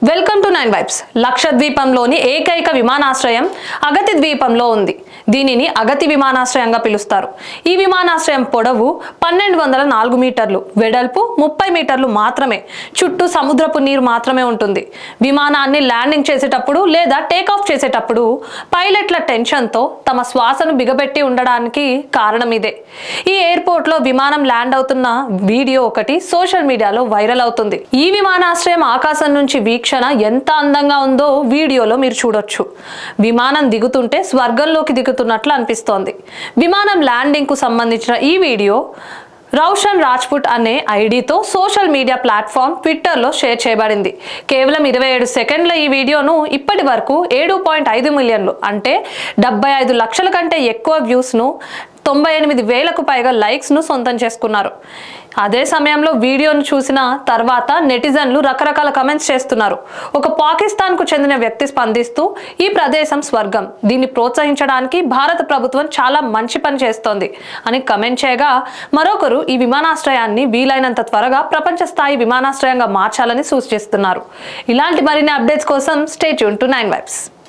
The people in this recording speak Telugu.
వెల్కమ్ టు నైన్ వైబ్స్ లక్షద్వీపంలోని ఏకైక విమానాశ్రయం అగతి ద్వీపంలో ఉంది దీనిని అగతి విమానాశ్రయంగా పిలుస్తారు ఈ విమానాశ్రయం పొడవు పన్నెండు వందల నాలుగు మీటర్లు వెడల్పు ముప్పై మీటర్లు మాత్రమే చుట్టూ సముద్రపు నీరు మాత్రమే ఉంటుంది విమానాన్ని ల్యాండింగ్ చేసేటప్పుడు లేదా టేక్ ఆఫ్ చేసేటప్పుడు పైలట్ల టెన్షన్తో తమ శ్వాసను బిగబెట్టి ఉండడానికి కారణం ఇదే ఈ ఎయిర్పోర్ట్లో విమానం ల్యాండ్ అవుతున్న వీడియో ఒకటి సోషల్ మీడియాలో వైరల్ అవుతుంది ఈ విమానాశ్రయం ఆకాశం నుంచి వీక్షణ ఎంత అందంగా ఉందో వీడియోలో మీరు చూడొచ్చు విమానం దిగుతుంటే స్వర్గంలోకి దిగుతున్నట్లు అనిపిస్తోంది విమానం ల్యాండింగ్ కు సంబంధించిన ఈ వీడియో రౌషన్ రాజ్పుట్ అనే ఐడితో సోషల్ మీడియా ప్లాట్ఫామ్ ట్విట్టర్లో షేర్ చేయబడింది కేవలం ఇరవై ఏడు సెకండ్ల ఈ వీడియోను ఇప్పటి వరకు ఏడు పాయింట్ ఐదు మిలియన్లు అంటే డెబ్బై ఐదు లక్షల కంటే ఎక్కువ వ్యూస్ను తొంభై ఎనిమిది వేలకు పైగా లైక్స్ను సొంతం చేసుకున్నారు అదే సమయంలో వీడియోను చూసిన తర్వాత నెటిజన్లు రకరకాల కమెంట్స్ చేస్తున్నారు ఒక పాకిస్తాన్కు చెందిన వ్యక్తి స్పందిస్తూ ఈ ప్రదేశం స్వర్గం దీన్ని ప్రోత్సహించడానికి భారత ప్రభుత్వం చాలా మంచి పని చేస్తోంది అని కమెంట్ చేయగా మరొకరు ఈ విమానాశ్రయాన్ని వీలైనంత త్వరగా ప్రపంచ స్థాయి విమానాశ్రయంగా మార్చాలని సూచిస్తున్నారు ఇలాంటి మరిన్ని అప్డేట్స్ కోసం స్టేట్ యూన్ టు నైన్ వైబ్స్